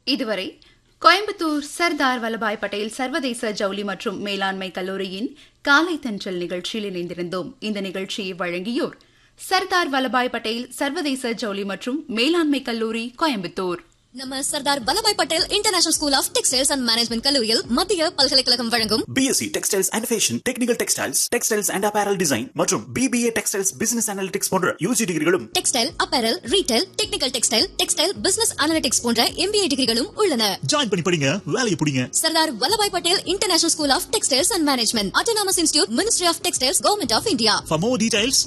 இதுவரை கோயம்புத்தூர் சர்தார் வல்லபாய் பட்டேல் சர்வதேச ஜவுளி மற்றும் மேலாண்மை கல்லூரியின் காலை தென்றல் நிகழ்ச்சியில் இணைந்திருந்தோம் இந்த நிகழ்ச்சியை வழங்கியோர் சர்தார் வல்லபாய் பட்டேல் சர்வதேச ஜவுளி மற்றும் மேலாண்மை கல்லூரி கோயம்புத்தூர் நம்ம Sardar Vallabhbhai Patel international school of textiles and management கல்லூரியில் மத்திய பல்கலைக்கழகம் வழங்கும் BSc Textiles and Fashion, Technical Textiles, Textiles and Apparel Design மற்றும் BBA Textiles Business Analytics போன்ற யூஜி டிகிரிகளும் textile apparel retail technical textile textile business analytics போன்ற எம்பிஏ டிகிரிகளும் உள்ளன ஜாயின் பண்ணி படிங்க வேலையை பிடிங்க Sardar Vallabhbhai Patel international school of textiles and management autonomous institute ministry of textiles government of India For more details,